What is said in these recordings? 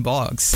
box.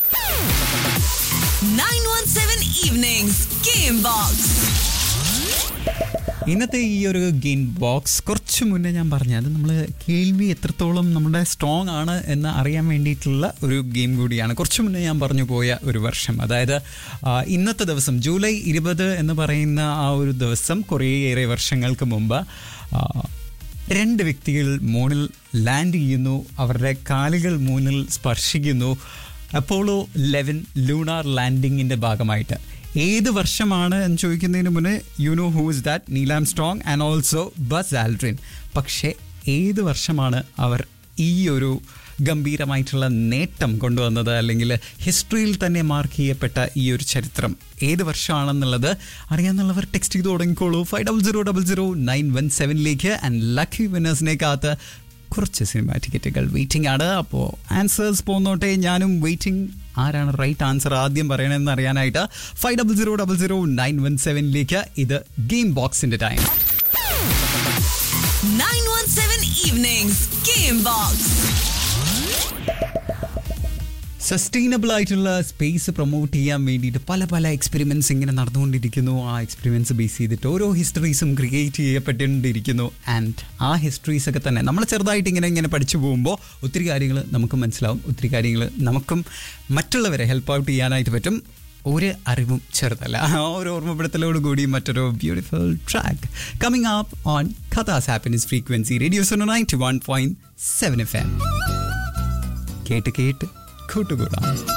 917 Evenings Game Box. ഇന്നത്തെ ഈ ഒരു ഗെയിം ബോക്സ് കുറച്ച് മുന്നേ ഞാൻ പറഞ്ഞു അത് നമ്മൾ കേൾവി എത്രത്തോളം നമ്മുടെ സ്ട്രോങ് ആണ് എന്ന് അറിയാൻ വേണ്ടിയിട്ടുള്ള ഒരു ഗെയിം കൂടിയാണ് കുറച്ച് മുന്നേ ഞാൻ പറഞ്ഞു പോയ ഒരു വർഷം അതായത് ആ, ഇന്നത്തെ ദിവസം ജൂലൈ ഇരുപത് എന്ന് പറയുന്ന ആ ഒരു ദിവസം കുറേയേറെ വർഷങ്ങൾക്ക് മുമ്പ് ആ, രണ്ട് വ്യക്തികൾ മൂണിൽ ലാൻഡ് ചെയ്യുന്നു അവരുടെ കാലുകൾ മൂന്നിൽ സ്പർശിക്കുന്നു അപ്പോളോ ലെവൻ ലൂണാർ ലാൻഡിങ്ങിൻ്റെ ഭാഗമായിട്ട് ഏത് വർഷമാണ് എന്ന് ചോദിക്കുന്നതിന് മുന്നേ you know who is that Neil Armstrong and also Buzz Aldrin പക്ഷേ ഏത് വർഷമാണ് അവർ ഈ ഒരു ഗംഭീരമായിട്ടുള്ള നേട്ടം കൊണ്ടുവന്നത് അല്ലെങ്കിൽ ഹിസ്റ്ററിയിൽ തന്നെ മാർക്ക് ചെയ്യപ്പെട്ട ഈ ഒരു ചരിത്രം ഏത് വർഷമാണെന്നുള്ളത് അറിയാമെന്നുള്ളവർ ടെക്സ്റ്റ് ചെയ്ത് തുടങ്ങിക്കോളൂ five double zero double zero nine one സെവനിലേക്ക് ആൻഡ് ലക്കി വിന്നേഴ്സിനെ കാത്ത് കുറച്ച് സിനിമ ടിക്കറ്റുകൾ വെയിറ്റിംഗ് ആണ് അപ്പോൾ ആൻസേഴ്സ് പോന്നോട്ടെ ഞാനും വെയിറ്റിംഗ് ആരാണ് റൈറ്റ് ആൻസർ ആദ്യം പറയണമെന്ന് അറിയാനായിട്ട് five double zero double zero nine one സെവനിലേക്ക് ഇത് ഗെയിം ബോക്സിന്റെ time 917 Evenings Game Box. Sustainable ആയിട്ടുള്ള സ്പേസ് പ്രൊമോട്ട് ചെയ്യാൻ വേണ്ടിയിട്ട് പല പല എക്സ്പെരിമെൻറ്റ്സ് ഇങ്ങനെ നടന്നുകൊണ്ടിരിക്കുന്നു ആ എക്സ്പെരിമെൻറ്റ്സ് ബേസ് ചെയ്തിട്ട് ഓരോ ഹിസ്റ്ററീസും ക്രിയേറ്റ് ചെയ്യപ്പെട്ടുകൊണ്ടിരിക്കുന്നു ആൻഡ് ആ ഹിസ്റ്ററീസ് ഒക്കെ തന്നെ നമ്മൾ ചെറുതായിട്ട് ഇങ്ങനെ ഇങ്ങനെ പഠിച്ചു പോകുമ്പോൾ ഒത്തിരി കാര്യങ്ങൾ നമുക്ക് മനസ്സിലാവും ഒത്തിരി കാര്യങ്ങൾ നമുക്കും മറ്റുള്ളവരെ ഹെൽപ്പ് ഔട്ട് ചെയ്യാനായിട്ട് പറ്റും ഒരു അറിവും ചെറുതല്ല ആ ഒരു ഓർമ്മപ്പെടുത്തലോട് കൂടി മറ്റൊരു beautiful track coming up on കഥാസ് happiness frequency radio Suno ninety one point seven F M കേട്ട് കേട്ട് കൂട്ടുകൂടാം